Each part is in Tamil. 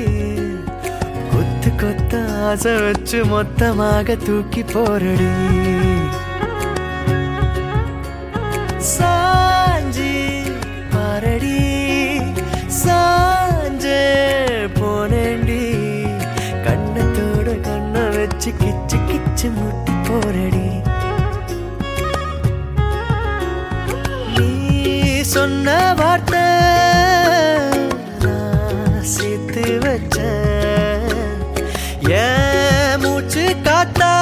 கொத்து கொத்த ஆசை வச்சு மொத்தமாக தூக்கி போரடி சாஞ்சி பாரடி சாஞ்சே போனேண்டி கண்ணத்தோட கண்ணை வச்சு கிச்சு கிச்சு முட்டி போரடி நீ சொன்ன வார்த்தை நான் சேர்த்து வச்சேன் என் மூச்சு காத்தா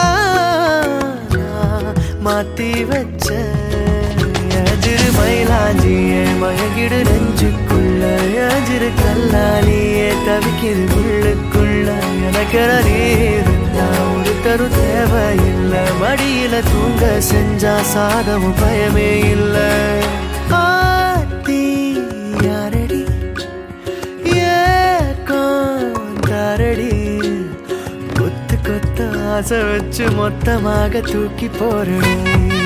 நான் மாத்தி வச்சேன் எஜிரு மயிலாஞ்சியே மயங்கிடு நெஞ்சுக்குள்ள எஜிரு கல்லாலியே தவிக்கிது உள்ளுக்குள்ள எனக்கென நீ இருந்தா ஒரு தரு தேவையில்லை மடியில தூங்க செஞ்சா சாதமும் பயமே இல்லை ஆத்தி யாரடி ஏக்கம் தாரடி கொத்து கொத்த ஆசை வச்சு மொத்தமாக தூக்கி போறடி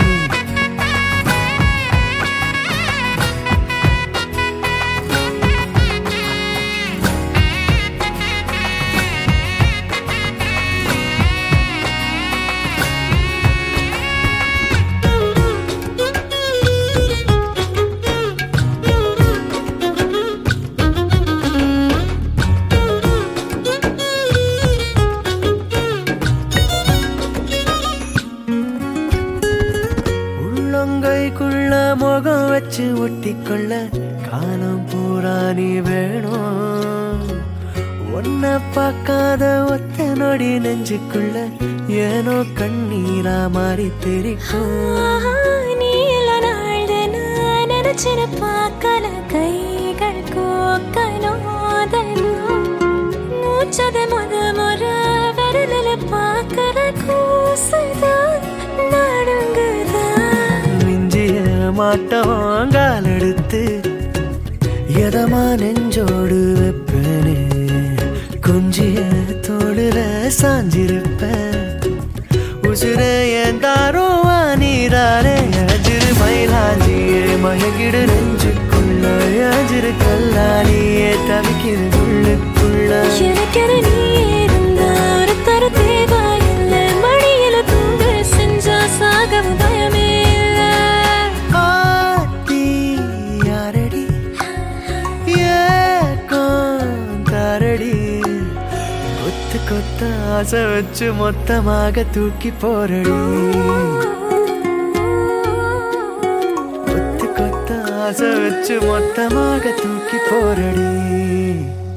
உள்ளங்கைக்குள்ள முகம் வச்சு ஒட்டிக்கொள்ள காலம் பூரா நீ வேணும் ஒன்ன பார்க்காத ஒத்த நொடி நெஞ்சுக்குள்ள ஏனோ கண்ணீரா மாறி தெரிக்கும் நீல நாள் நான் நினைச்சின பார்க்கல கைகள் கோக்கனோதனும் மூச்சத முத முற விரலில் பார்க்கற கூசுதான் நடுங்குதான் மிஞ்சிய மாட்டோம் கால் எடுத்து எதமா நெஞ்சோடு வைப்பேனே கொஞ்சிய தோடுல சாஞ்சிருப்பேன் உசுர என் தாரோ நீதானே அஜிரு மயிலாஞ்சியே மயங்கிடு நெஞ்சுக்குள்ள அஜிரு கல்லாலியே தவிக்கிது உள்ளுக்குள்ள எனக்கென நீ இருந்தா ஒரு தர தேவையில்லை மடியில தூங்க செஞ்சா சாகவும் பயமே இல்லை ஆத்தி யாரடி ஏக்கம் தாரடி கொத்து கொத்த ஆசை வச்சு மொத்தமாக தூக்கி போரடி கொத்து கொத்த ஆசை வச்சு மொத்தமாக தூக்கி போரடி